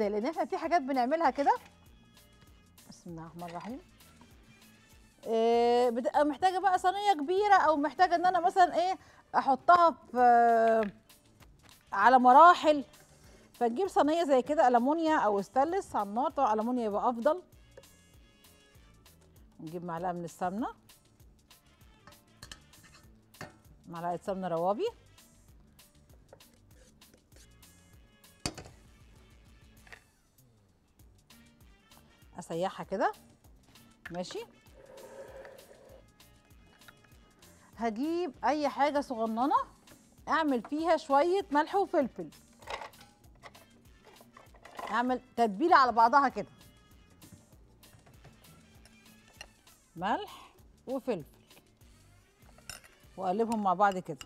ازاي لان احنا في حاجات بنعملها كده بسم الله الرحمن الرحيم إيه بتبقى محتاجه بقى صينيه كبيره او محتاجه ان انا مثلا ايه احطها في على مراحل فتجيب صينيه زي كده المونيا او استانلس على النار طبعا المونيا يبقى افضل نجيب معلقه من السمنه معلقه سمنه روابي اسيحها كده ماشي هجيب اي حاجه صغننه اعمل فيها شويه ملح وفلفل اعمل تتبيله على بعضها كده ملح وفلفل واقلبهم مع بعض كده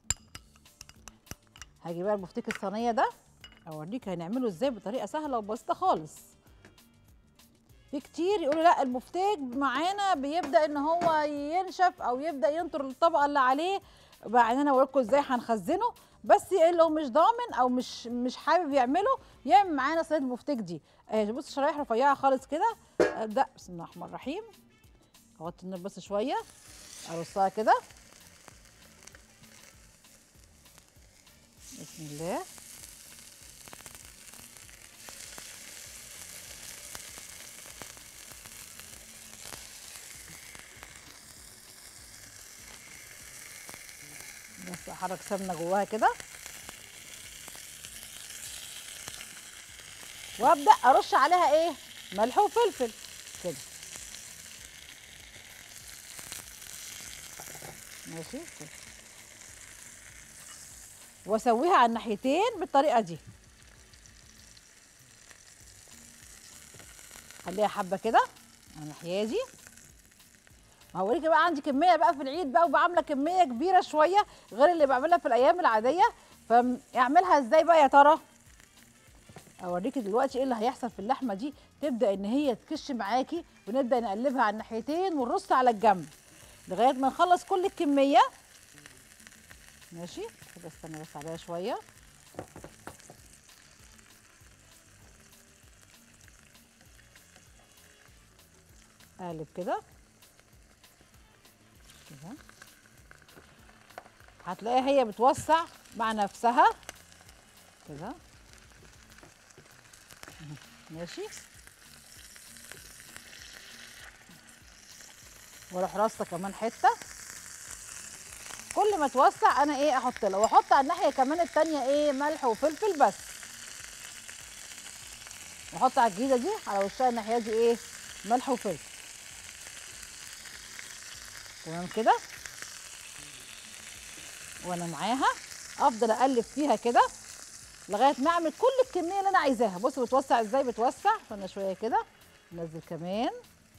هجيب بقى البفتيك الصينيه ده اوريك هنعمله ازاي بطريقه سهله وبسيطه خالص في كتير يقولوا لا البفتيك معانا بيبدا ان هو ينشف او يبدا ينطر الطبقه اللي عليه بعدين انا اوريكم ازاي هنخزنه بس لو مش ضامن او مش مش حابب يعمله يعمل معانا صينيه البفتيك دي اهي بص شرايح رفيعه خالص كده ابدا بسم الله الرحمن الرحيم اوطي النار بس شويه ارصها كده بسم الله بس احرك سمنه جواها كده وابدا ارش عليها ايه ملح وفلفل كده ماشي كده واسويها على الناحيتين بالطريقه دي خليها حبه كده على الناحيه دي هوريك بقى عندي كميه بقى في العيد بقى وبعمله كميه كبيره شويه غير اللي بعملها في الايام العاديه فاعملها ازاي بقى يا ترى اوريكي دلوقتي ايه اللي هيحصل في اللحمه دي تبدا ان هي تكش معاكي ونبدا نقلبها على الناحيتين ونرص على الجنب لغايه ما نخلص كل الكميه ماشي كده استنى بس عليها شويه اقلب كده كده هتلاقيها هي بتوسع مع نفسها كده ماشي واروح راسه كمان حته كل ما توسع انا ايه احط لها واحط على الناحيه كمان التانيه ايه ملح وفلفل بس واحط على الجديده دي على وشها الناحيه دي ايه ملح وفلفل تمام كده وانا معاها افضل اقلب فيها كده لغايه ما اعمل كل الكميه اللي انا عايزاها بصوا بتوسع ازاي بتوسع استنى شويه كده ننزل كمان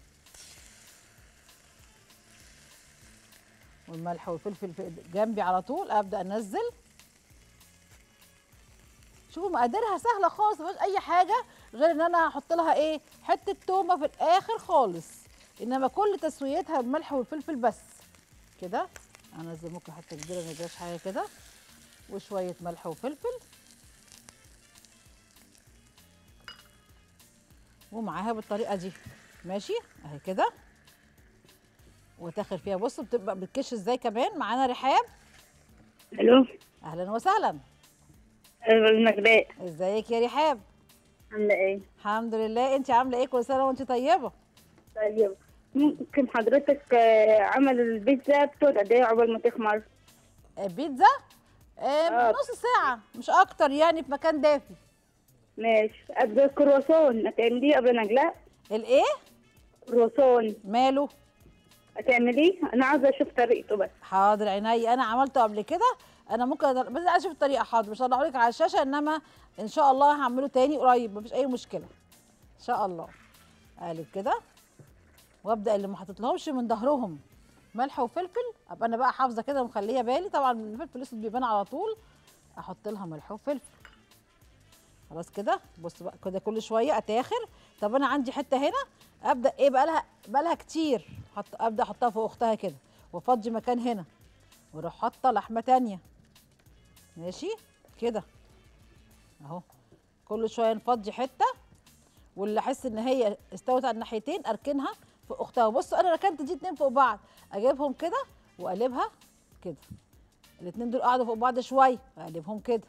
والملح والفلفل في جنبي على طول ابدا انزل شوفوا مقاديرها سهله خالص مفيش اي حاجه غير ان انا هحط لها ايه حته تومه في الاخر خالص انما كل تسويتها بالملح والفلفل بس كده انزل ممكن حته كبيره ما يجراش حاجه كده وشويه ملح وفلفل ومعاها بالطريقه دي ماشي اهي كده وتاخد فيها بصوا بتبقى بتكش ازاي كمان معانا رحاب الو اهلا وسهلا المجداء ازيك يا رحاب عامله ايه الحمد لله انت عامله ايه كل سنه وانت طيبه طيب ممكن حضرتك آه، عمل البيتزا بتقعد قد ايه عقبال ما تخمر بيتزا آه آه. نص ساعه مش اكتر يعني في مكان دافي ماشي قد الكرواسون هتعمليه قبل نجلاء الايه كرواسون ماله هتعمليه انا عاوزه اشوف طريقته بس حاضر عيني انا عملته قبل كده انا ممكن أدل... بس عايز اشوف الطريقه حاضر مش هطلعه لك على الشاشه انما ان شاء الله هعمله تاني قريب مفيش اي مشكله ان شاء الله اقلب كده وابدا اللي ما حطيتلهمش من ظهرهم ملح وفلفل ابقى انا بقى حافظه كده ومخليه بالي طبعا الفلفل الاسود بيبان على طول احط لها ملح وفلفل خلاص كده بص بقى كده كل شويه اتاخر طب انا عندي حته هنا ابدا ايه بقى لها بقى لها كتير حط ابدا احطها فوق اختها كده وافضي مكان هنا واروح حاطه لحمه تانية ماشي كده اهو كل شويه نفضي حته واللي احس ان هي استوت على الناحيتين اركنها فوق اختها بصوا انا ركنت دي اتنين فوق بعض اجيبهم كده واقلبها كده الاتنين دول قعدوا فوق بعض شويه اقلبهم كده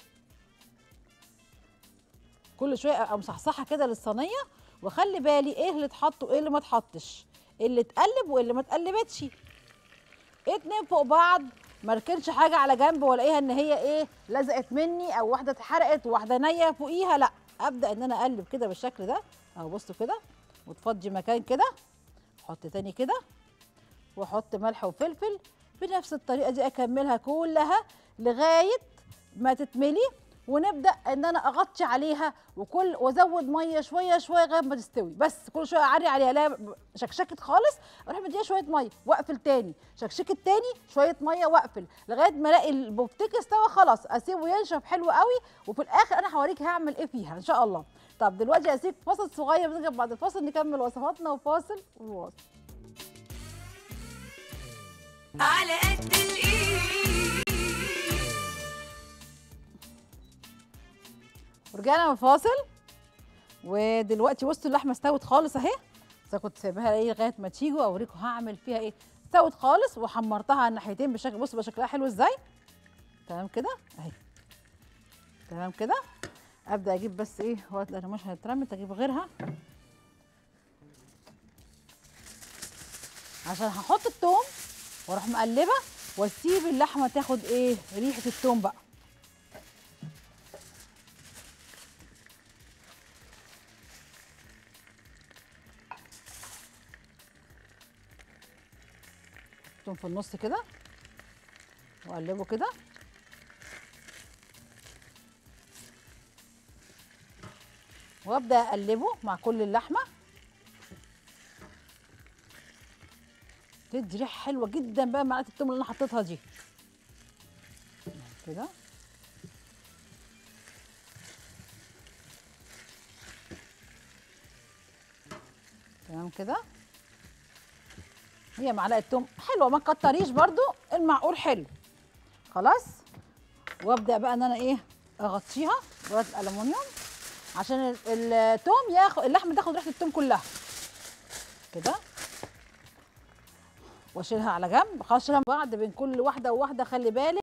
كل شويه ابقى مصحصحه كده للصينيه واخلي بالي ايه اللي اتحط وايه اللي ما اتحطش ايه اللي اتقلب وايه اللي ما اتقلبتش اتنين فوق بعض ما اركنش حاجه على جنب والاقيها ان هي ايه لزقت مني او واحده اتحرقت وواحده نيه فوقيها لا ابدا ان انا اقلب كده بالشكل ده اهو بصوا كده وتفضي مكان كده احط تاني كده واحط ملح وفلفل بنفس الطريقه دي اكملها كلها لغايه ما تتملي ونبدا ان انا اغطي عليها وكل وازود ميه شويه شويه لغايه ما تستوي بس كل شويه اعري عليها لا شكشكت خالص اروح مديها شويه ميه واقفل تاني شكشكت تاني شويه ميه واقفل لغايه ما الاقي البفتيك استوى خلاص اسيبه ينشف حلو قوي وفي الاخر انا هوريك هعمل ايه فيها ان شاء الله طب دلوقتي اسيب فاصل صغير بنرجع بعد الفاصل نكمل وصفاتنا وفاصل وواصل على قد الايد ورجعنا من الفاصل ودلوقتي بصوا اللحمه استوت خالص اهي بس أنا كنت سايباها ايه لغايه ما تيجوا اوريكم هعمل فيها ايه استوت خالص وحمرتها على الناحيتين بشكل بصوا بقى شكلها حلو ازاي تمام كده اهي تمام كده ابدا اجيب بس ايه وقت لان مش هتترمت اجيب غيرها عشان هحط التوم واروح مقلبه واسيب اللحمه تاخد ايه ريحه التوم بقى التوم في النص كده واقلبه كده وابدا اقلبه مع كل اللحمه تدي ريحه حلوه جدا بقى معلقه التوم اللي انا حطيتها دي كده تمام كده هي معلقه توم حلوه ما تكتريش برضو المعقول حلو خلاص وابدا بقى ان انا ايه اغطيها بورقه الالومنيوم عشان ال- التوم ياخد اللحمه تاخد ريحه التوم كلها كده واشيلها على جنب خلاص شيلها بعض بين كل واحده وواحده خلي بالك